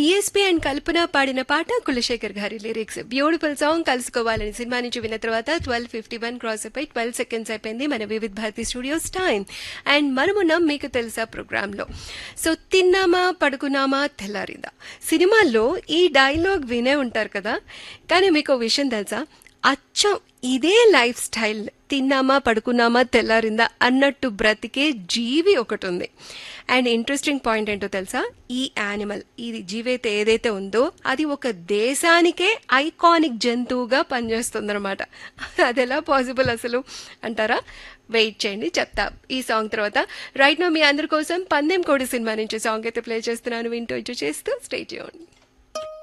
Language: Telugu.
డిఎస్పి అండ్ కల్పన పాడిన పాట కులశేఖర్ గారి లిరిక్స్ బ్యూటిఫుల్ సాంగ్ కలుసుకోవాలని సినిమా నుంచి విన్న తర్వాత ట్వెల్వ్ ఫిఫ్టీ వన్ క్రాస్ అయిపోయి ట్వెల్వ్ సెకండ్స్ అయిపోయింది మన Vividh Bharati studios time and మనమున్నాం మీకు తెలుసా ప్రోగ్రాంలో సో తిన్నామా పడుకున్నామా తెల్లారిందా సినిమాల్లో ఈ డైలాగ్ వినే ఉంటారు కదా కానీ మీకు ఓ విషయం తెలుసా అచ్చం ఇదే లైఫ్ స్టైల్ తిన్నామా పడుకున్నామా తెల్లారిందా అన్నట్టు బ్రతికే జీవి ఒకటి ఉంది అండ్ ఇంట్రెస్టింగ్ పాయింట్ ఏంటో తెలుసా ఈ యానిమల్ ఇది జీవైతే ఏదైతే ఉందో అది ఒక దేశానికే ఐకానిక్ జంతువుగా పనిచేస్తుందన్నమాట అది ఎలా పాసిబుల్ అసలు అంటారా వెయిట్ చేయండి చెప్తా ఈ సాంగ్ తర్వాత రైట్ నో మీ అందరి కోసం పందెం కోడి సినిమా నుంచి సాంగ్ అయితే ప్లే చేస్తున్నాను వింటూ చేస్తూ స్టే చేయండి